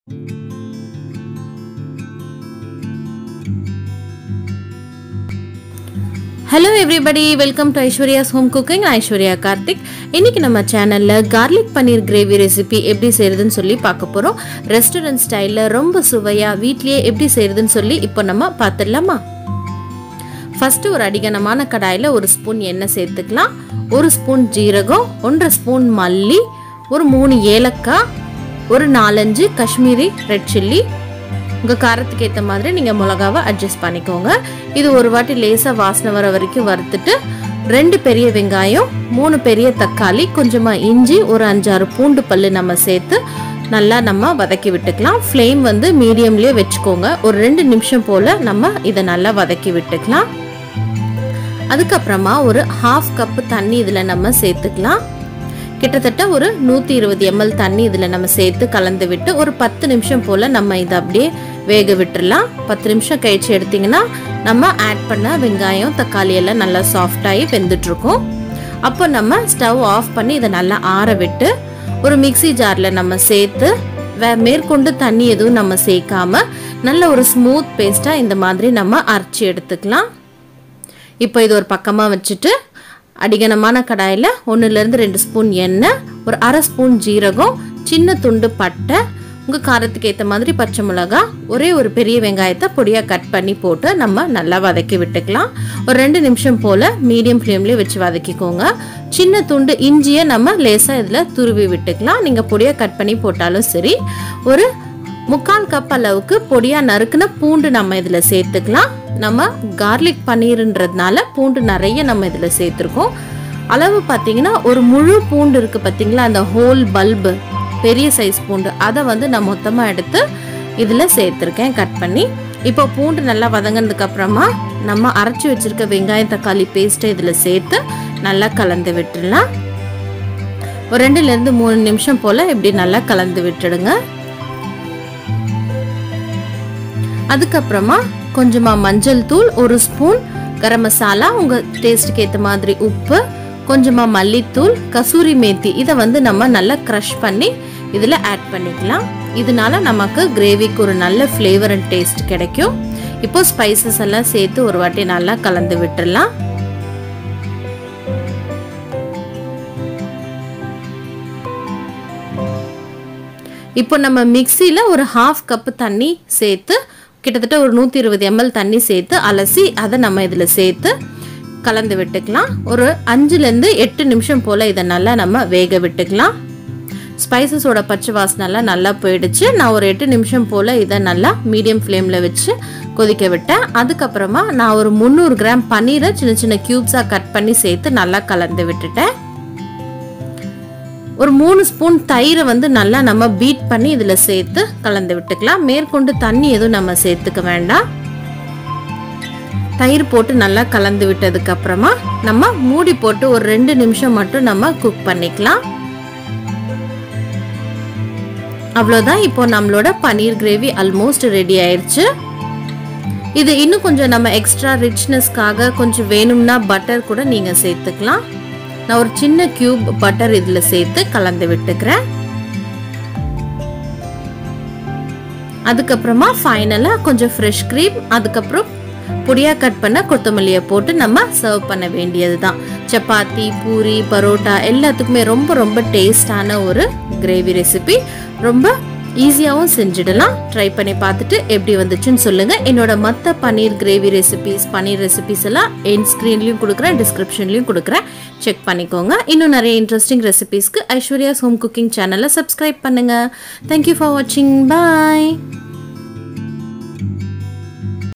hello everybody welcome to Aishwarya's home cooking Aishwarya Karthik இன்னைக்கு நம்ம சேனலில் கார்லிக் பன்னீர் கிரேவி ரெசிபி எப்படி செய்கிறதுன்னு சொல்லி பார்க்க போகிறோம் ரெஸ்டாரண்ட் ஸ்டைலில் ரொம்ப சுவையாக வீட்லேயே எப்படி செய்கிறதுன்னு சொல்லி இப்போ நம்ம பார்த்துடலாமா ஃபஸ்ட்டு ஒரு அடிகனமான கடாயில் ஒரு ஸ்பூன் எண்ணெய் சேர்த்துக்கலாம் ஒரு ஸ்பூன் ஜீரகம் ஒன்றரை ஸ்பூன் மல்லி ஒரு மூணு ஏலக்காய் ஒரு நாலஞ்சு காஷ்மீரி ரெட் சில்லி உங்கள் காரத்துக்கு ஏற்ற மாதிரி நீங்கள் மிளகாவை அட்ஜஸ்ட் பண்ணிக்கோங்க இது ஒரு வாட்டி லேசாக வாசனை வர வரைக்கும் வறுத்துட்டு ரெண்டு பெரிய வெங்காயம் மூணு பெரிய தக்காளி கொஞ்சமாக இஞ்சி ஒரு அஞ்சாறு பூண்டு பல்லு நம்ம சேர்த்து நல்லா நம்ம வதக்கி விட்டுக்கலாம் ஃப்ளேம் வந்து மீடியம்லேயே வச்சுக்கோங்க ஒரு ரெண்டு நிமிஷம் போல் நம்ம இதை நல்லா வதக்கி விட்டுக்கலாம் அதுக்கப்புறமா ஒரு ஹாஃப் கப்பு தண்ணி இதில் நம்ம சேர்த்துக்கலாம் கிட்டத்தட்ட ஒரு நூற்றி இருபது எம்எல் தண்ணி இதில் நம்ம சேர்த்து கலந்து விட்டு ஒரு பத்து நிமிஷம் போல் நம்ம இதை அப்படியே வேக விட்டுடலாம் பத்து நிமிஷம் கழிச்சு எடுத்திங்கன்னா நம்ம ஆட் பண்ண வெங்காயம் தக்காளி எல்லாம் நல்லா சாஃப்டாகி வெந்துட்டுருக்கும் அப்போ நம்ம ஸ்டவ் ஆஃப் பண்ணி இதை நல்லா ஆற விட்டு ஒரு மிக்சி ஜாரில் நம்ம சேர்த்து வே மேற்கொண்டு தண்ணி எதுவும் நம்ம சேர்க்காம நல்ல ஒரு ஸ்மூத் பேஸ்ட்டாக இந்த மாதிரி நம்ம அரைச்சி எடுத்துக்கலாம் இப்போ இது ஒரு பக்கமாக வச்சுட்டு அடிகனமான கடாயில் ஒன்றுலேருந்து ரெண்டு ஸ்பூன் எண்ணெய் ஒரு அரை ஸ்பூன் ஜீரகம் சின்ன துண்டு பட்டை உங்கள் காரத்துக்கு ஏற்ற மாதிரி பச்சை மிளகா ஒரே ஒரு பெரிய வெங்காயத்தை பொடியாக கட் பண்ணி போட்டு நம்ம நல்லா வதக்கி விட்டுக்கலாம் ஒரு ரெண்டு நிமிஷம் போல் மீடியம் ஃப்ளேம்லேயே வச்சு வதக்கிக்கோங்க சின்ன துண்டு இஞ்சியை நம்ம லேசாக இதில் துருவி விட்டுக்கலாம் நீங்கள் பொடியாக கட் பண்ணி போட்டாலும் சரி ஒரு முக்கால் கப் அளவுக்கு பொடியாக நறுக்குன பூண்டு நம்ம இதில் சேர்த்துக்கலாம் நம்ம கார்லிக் பன்னீர்ன்றதுனால பூண்டு நிறைய நம்ம இதில் சேர்த்துருக்கோம் அளவு பார்த்தீங்கன்னா ஒரு முழு பூண்டு இருக்குது பார்த்தீங்களா அந்த ஹோல் பல்பு பெரிய சைஸ் பூண்டு அதை வந்து நான் மொத்தமாக எடுத்து இதில் சேர்த்துருக்கேன் கட் பண்ணி இப்போ பூண்டு நல்லா வதங்கினதுக்கு அப்புறமா நம்ம அரைச்சி வச்சிருக்க வெங்காயம் தக்காளி பேஸ்ட்டை இதில் சேர்த்து நல்லா கலந்து விட்டுடலாம் ஒரு ரெண்டுலேருந்து மூணு நிமிஷம் போல் இப்படி நல்லா கலந்து விட்டுடுங்க அதுக்கப்புறமா கொஞ்சமாக மஞ்சள் தூள் ஒரு ஸ்பூன் கரம் மசாலா உங்கள் டேஸ்ட்டுக்கு ஏற்ற மாதிரி உப்பு கொஞ்சமாக மல்லித்தூள் கசூரி மேத்தி இதை வந்து நம்ம நல்லா க்ரஷ் பண்ணி இதில் ஆட் பண்ணிக்கலாம் இதனால நமக்கு கிரேவிக்கு ஒரு நல்ல ஃப்ளேவர் அண்ட் டேஸ்ட் கிடைக்கும் இப்போ ஸ்பைசஸ் எல்லாம் சேர்த்து ஒரு வாட்டி நல்லா கலந்து விட்டுடலாம் இப்போ நம்ம மிக்சியில் ஒரு ஹாஃப் கப்பு தண்ணி சேர்த்து கிட்டத்தட்ட ஒரு நூற்றி இருபது எம்எல் தண்ணி சேர்த்து அலசி அதை நம்ம இதில் சேர்த்து கலந்து விட்டுக்கலாம் ஒரு அஞ்சுலேருந்து எட்டு நிமிஷம் போல் இதை நல்லா நம்ம வேக விட்டுக்கலாம் ஸ்பைசஸோட பச்சை வாசனெல்லாம் நல்லா போயிடுச்சு நான் ஒரு எட்டு நிமிஷம் போல் இதை நல்லா மீடியம் ஃப்ளேமில் வச்சு கொதிக்க விட்டேன் அதுக்கப்புறமா நான் ஒரு முந்நூறு கிராம் பன்னீரை சின்ன சின்ன க்யூப்ஸாக கட் பண்ணி சேர்த்து நல்லா கலந்து விட்டுட்டேன் ஒரு மூணு ஸ்பூன் தயிரை வந்து நல்லா நம்ம பீட் பண்ணி இதில் சேர்த்து கலந்து விட்டுக்கலாம் மேற்கொண்டு தண்ணி எதுவும் நம்ம சேர்த்துக்க வேண்டாம் தயிர் போட்டு நல்லா கலந்து விட்டதுக்கு அப்புறமா நம்ம மூடி போட்டு ஒரு ரெண்டு நிமிஷம் மட்டும் நம்ம குக் பண்ணிக்கலாம் அவ்வளோதான் இப்போ நம்மளோட பன்னீர் கிரேவி ஆல்மோஸ்ட் ரெடி ஆயிடுச்சு இது இன்னும் கொஞ்சம் நம்ம எக்ஸ்ட்ரா ரிச்னஸ்க்காக கொஞ்சம் வேணும்னா பட்டர் கூட நீங்கள் சேர்த்துக்கலாம் நான் ஒரு சின்ன கியூப் பட்டர் இதில் சேர்த்து கலந்து விட்டுக்கிறேன் அதுக்கப்புறமா ஃபைனலாக கொஞ்சம் ஃப்ரெஷ் க்ரீம் அதுக்கப்புறம் பொடியாக கட் பண்ண கொத்தமல்லியை போட்டு நம்ம சர்வ் பண்ண வேண்டியது தான் சப்பாத்தி பூரி பரோட்டா எல்லாத்துக்குமே ரொம்ப ரொம்ப டேஸ்டான ஒரு கிரேவி ரெசிபி ரொம்ப ஈஸியாகவும் செஞ்சிடலாம் ட்ரை பண்ணி பார்த்துட்டு எப்படி வந்துச்சுன்னு சொல்லுங்கள் என்னோட மற்ற paneer gravy recipes paneer recipes எல்லாம் என் ஸ்க்ரீன்லையும் கொடுக்குறேன் டிஸ்கிரிப்ஷன்லையும் கொடுக்குறேன் செக் பண்ணிக்கோங்க இன்னும் நிறைய இன்ட்ரெஸ்டிங் ரெசிபிஸ்க்கு ஐஸ்வர்யாஸ் ஹோம் குக்கிங் சேனலை சப்ஸ்கிரைப் பண்ணுங்கள் தேங்க்யூ ஃபார் வாட்சிங் பாய்